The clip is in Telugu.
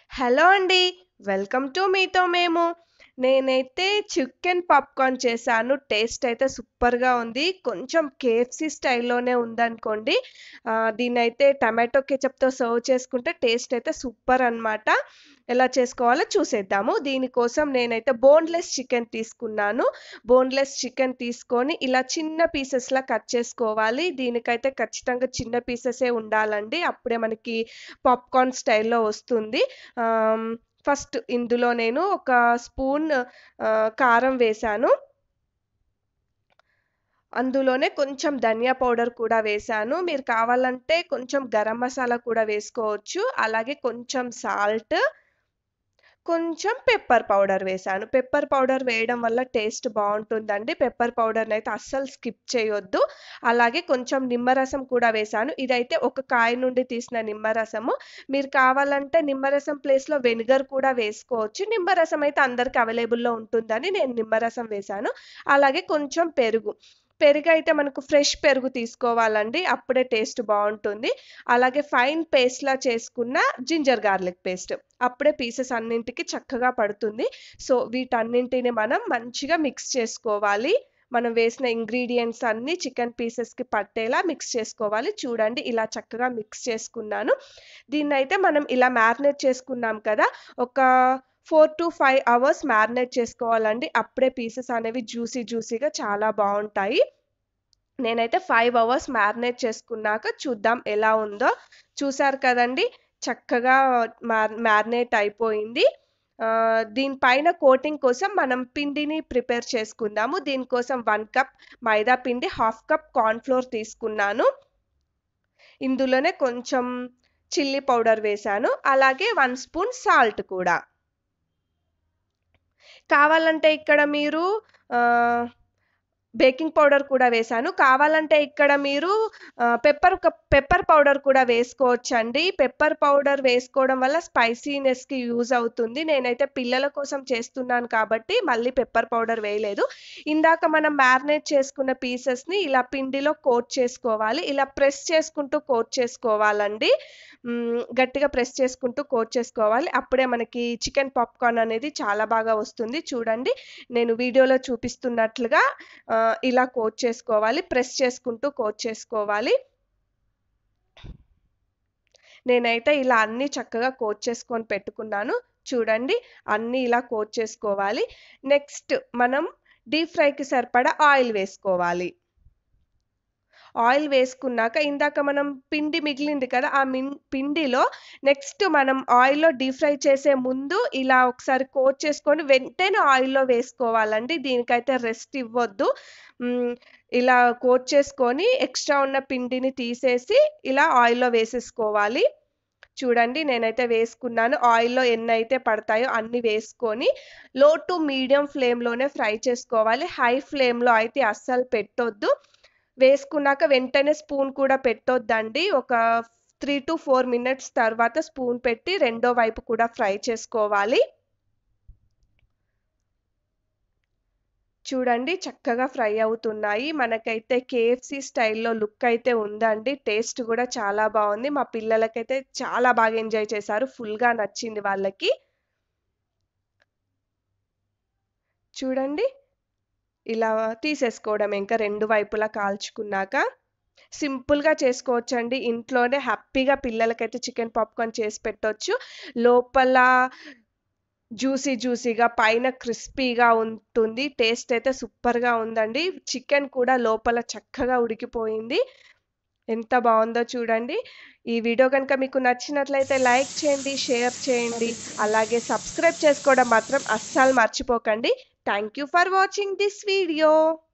హలో అండి. వెల్కమ్ టు మీతో మేము. నేనైతే చికెన్ పాప్‌కార్న్ చేశాను. టేస్ట్ అయితే సూపర్‌గా ఉంది. కొంచెం కేఎఫ్‌సీ స్టైల్‌లోనే ఉందనుకోండి. ఆహ్, దీన్నైతే టమాటో కెచప్‌తో సర్వ్ చేసుకుంటే టేస్ట్ అయితే సూపర్ అనమాట. ఎలా చేసుకోవాలో చూసేద్దాము. దీనికోసం నేనైతే బోన్‌లెస్ చికెన్ తీసుకున్నాను. బోన్‌లెస్ చికెన్ తీసుకొని ఇలా చిన్న పీసెస్‌లా కట్ చేసుకోవాలి. దీనికైతే ఖచ్చితంగా చిన్న పీసెసే ఉండాలండి. అప్పుడే మనకి పాప్‌కార్న్ స్టైల్‌లో వస్తుంది. ఆహ్, ఫస్ట్ ఇందులో నేను ఒక స్పూన్ ఆహ్, కారం వేశాను. అందులోనే కొంచెం ధనియా పౌడర్ కూడా వేశాను. మీరు కావాలంటే కొంచెం గరం మసాలా కూడా వేసుకోవచ్చు. అలాగే కొంచెం సాల్ట్, కొంచెం పెప్పర్ పౌడర్ వేశాను. పెప్పర్ పౌడర్ వేయడం వల్ల టేస్ట్ బావుంటుందండి. పెప్పర్ పౌడర్‌నైతే అస్సలు స్కిప్ చేయొద్దు. అలాగే కొంచెం నిమ్మరసం కూడా వేశాను. ఇదైతే ఒక కాయ నుండి తీసిన నిమ్మరసము. మీరు కావాలంటే నిమ్మరసం ప్లేస్‌లో వెనిగర్ కూడా వేసుకోవచ్చు. నిమ్మరసం అయితే అందరికి అవైలబుల్‌లో ఉంటుందని నేను నిమ్మరసం వేశాను. అలాగే కొంచెం పెరుగు. పెరుగైతే మనకు ఫ్రెష్ పెరుగు తీసుకోవాలండి. అప్పుడే టేస్ట్ బావుంటుంది. అలాగే ఫైన్ పేస్ట్‌లా చేసుకున్న జింజర్ గార్లిక్ పేస్ట్. అప్పుడే పీసెస్ అన్నింటికి చక్కగా పడుతుంది. సో, వీటన్నింటిని మనం మంచిగా మిక్స్ చేసుకోవాలి. మనం వేసిన ఇంగ్రీడియెంట్స్ అన్నీ చికెన్ పీసెస్‌కి పట్టేలా మిక్స్ చేసుకోవాలి. చూడండి ఇలా చక్కగా మిక్స్ చేసుకున్నాను. దీన్నైతే మనం ఇలా మ్యారినేట్ చేసుకున్నాం కదా! ఒక 4-5 అవర్స్ మ్యారినేట్ చేసుకోవాలండి. అప్పుడే పీసెస్ అనేవి జ్యూసీ జ్యూసీగా చాలా బావుంటాయి. నేనైతే 5 అవర్స్ మ్యారినేట్ చేసుకున్నాక చూద్దాం ఎలా ఉందో. చూసారు కదండీ! చక్కగా మ్యార్ మ్యారినేట్ అయిపోయింది. ఆహ్, దీని పైన కోటింగ్ కోసం మనం పిండిని ప్రిపేర్ చేసుకుందాము. దీనికోసం 1 కప్ మైదా పిండి, హాఫ్ కప్ కార్న్ ఫ్లోర్ తీసుకున్నాను. ఇందులోనే కొంచెం చిల్లీ పౌడర్ వేశాను. అలాగే 1 స్పూన్ సాల్ట్ కూడా. కావాలంటే ఇక్కడ మీరు ఆహ్, బేకింగ్ పౌడర్ కూడా వేశాను. కావాలంటే ఇక్కడ మీరు ఆహ్, పెప్పర్ క పెప్పర్ పౌడర్ కూడా వేసుకోవచ్చండి. పెప్పర్ పౌడర్ వేసుకోవడం వల్ల స్పైసీనెస్‌కి యూజ్ అవుతుంది. నేనైతే పిల్లల కోసం చేస్తున్నాను కాబట్టి మళ్ళీ పెప్పర్ పౌడర్ వేయలేదు. ఇందాక మనం మ్యారినేట్ చేసుకున్న పీసెస్‌ని ఇలా పిండిలో కోట్ చేసుకోవాలి. ఇలా ప్రెస్ చేసుకుంటూ కోట్ చేసుకోవాలండి. హ్మ్. గట్టిగా ప్రెస్ చేసుకుంటూ కోట్ చేసుకోవాలి. అప్పుడే మనకి చికెన్ పాప్‌కార్న్ అనేది చాలా బాగా వస్తుంది. చూడండి నేను వీడియోలో చూపిస్తున్నట్లుగా ఆహ్, ఇలా కోట్ చేసుకోవాలి. ప్రెస్ చేసుకుంటూ కోట్ చేసుకోవాలి. నేనైతే ఇలా అన్నీ చక్కగా కోట్ చేసుకొని పెట్టుకున్నాను. చూడండి అన్నీ ఇలా కోట్ చేసుకోవాలి. నెక్స్ట్ మనం డీప్ ఫ్రైకి సరిపడా ఆయిల్ వేసుకోవాలి. ఆయిల్ వేసుకున్నాక ఇందాక మనం పిండి మిగిలింది కదా! ఆ మిన్ పిండిలో నెక్స్ట్ మనం ఆయిల్‌లో డీప్ ఫ్రై చేసే ముందు ఇలా ఒకసారి కోట్ చేసుకొని వెంటనే ఆయిల్‌లో వేసుకోవాలండి. దీనికైతే రెస్ట్ ఇవ్వొద్దు. హ్మ్. ఇలా కోట్ చేసుకొని ఎక్స్ట్రా ఉన్న పిండిని తీసేసి ఇలా ఆయిల్‌లో వేసేసుకోవాలి. చూడండి నేనైతే వేసుకున్నాను. ఆయిల్‌లో ఎన్నైతే పడతాయో అన్ని వేసుకొని లో టు మీడియం ఫ్లేమ్‌లోనే ఫ్రై చేసుకోవాలి. హై ఫ్లేమ్‌లో అయితే అస్సలు పెట్టొద్దు. వేసుకున్నాక వెంటనే స్పూన్ కూడా పెట్టొద్దండి. ఒక 3-4 మినిట్స్ తర్వాత స్పూన్ పెట్టి రెండో వైపు కూడా ఫ్రై చేసుకోవాలి. చూడండి చక్కగా ఫ్రై అవుతున్నాయి. మనకైతే కేఎఫ్‌సీ స్టైల్‌లో లుక్ అయితే ఉందండి. టేస్ట్ కూడా చాలా బావుంది. మా పిల్లలకైతే చాలా బాగా ఎంజాయ్ చేశారు. ఫుల్‌గా నచ్చింది వాళ్ళకి. చూడండి. ఇలా తీసేసుకోవడమే ఇంకా రెండు వైపులా కాల్చుకున్నాక. సింపుల్‌గా చేసుకోవచ్చండి. ఇంట్లోనే హ్యాపీగా పిల్లలకైతే చికెన్ పాప్‌కార్న్ చేసి పెట్టొచ్చు. లోపల జ్యూసీ జ్యూసీగా పైన క్రిస్పీగా ఉంటుంది. టేస్ట్ అయితే సూపర్‌గా ఉందండి. చికెన్ కూడా లోపల చక్కగా ఉడికిపోయింది. ఎంత బావుందో చూడండి. ఈ వీడియో గనుక మీకు నచ్చినట్లయితే లైక్ చేయండి, షేర్ చేయండి. అలాగే సబ్స్క్రైబ్ చేసుకోవడం మాత్రం అస్సలు మర్చిపోకండి. Thank you for watching this video.